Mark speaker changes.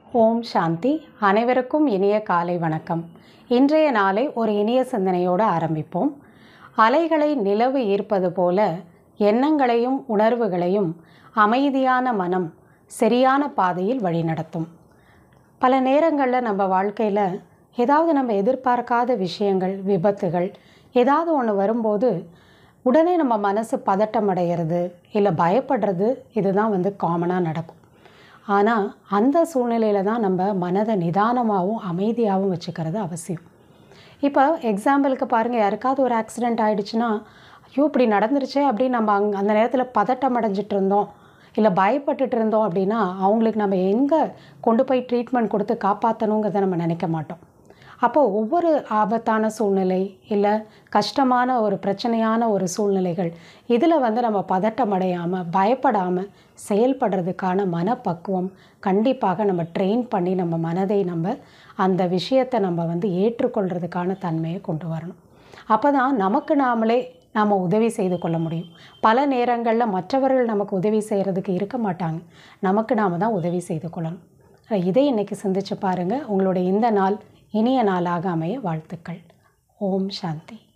Speaker 1: ஓம் சாந்தி அனைவருக்கும் இனிய காலை வணக்கம் இன்றைய நாளை ஒரு இனிய சிந்தனையோடு ஆரம்பிப்போம் அலைகளை நிலவு ஈர்ப்பது போல எண்ணங்களையும் உணர்வுகளையும் அமைதியான மனம் சரியான பாதையில் வழிநடத்தும் பல நேரங்களில் நம்ம வாழ்க்கையில் ஏதாவது நம்ம எதிர்பார்க்காத விஷயங்கள் விபத்துகள் ஏதாவது ஒன்று வரும்போது உடனே நம்ம மனசு பதட்டம் அடைகிறது இல்லை பயப்படுறது இதுதான் வந்து காமனாக நடக்கும் ஆனால் அந்த சூழ்நிலையில் தான் நம்ம மனதை நிதானமாகவும் அமைதியாகவும் வச்சுக்கிறது அவசியம் இப்போ எக்ஸாம்பிளுக்கு பாருங்கள் யாருக்காவது ஒரு ஆக்சிடெண்ட் ஆகிடுச்சுன்னா ஐயோ இப்படி நடந்துருச்சே அப்படின்னு நம்ம அங் அந்த நேரத்தில் பதட்டம் அடைஞ்சிட்டு இருந்தோம் இல்லை பயப்பட்டுட்டு இருந்தோம் அப்படின்னா அவங்களுக்கு நம்ம எங்கே கொண்டு போய் ட்ரீட்மெண்ட் கொடுத்து காப்பாற்றணுங்கிறத நம்ம நினைக்க மாட்டோம் அப்போது ஒவ்வொரு ஆபத்தான சூழ்நிலை இல்லை கஷ்டமான ஒரு பிரச்சனையான ஒரு சூழ்நிலைகள் இதில் வந்து நம்ம பதட்டம் அடையாமல் பயப்படாமல் செயல்படுறதுக்கான மனப்பக்குவம் கண்டிப்பாக நம்ம ட்ரெயின் பண்ணி நம்ம மனதை நம்ம அந்த விஷயத்தை நம்ம வந்து ஏற்றுக்கொள்கிறதுக்கான தன்மையை கொண்டு வரணும் அப்போ தான் நமக்கு நாமளே நாம் உதவி செய்து கொள்ள முடியும் பல நேரங்களில் மற்றவர்கள் நமக்கு உதவி செய்கிறதுக்கு இருக்க மாட்டாங்க நமக்கு நாம் தான் உதவி செய்து கொள்ளணும் இதை இன்றைக்கி சிந்திச்சு பாருங்கள் உங்களுடைய இந்த நாள் இனிய நாளாக அமைய வாழ்த்துக்கள் ஓம் சாந்தி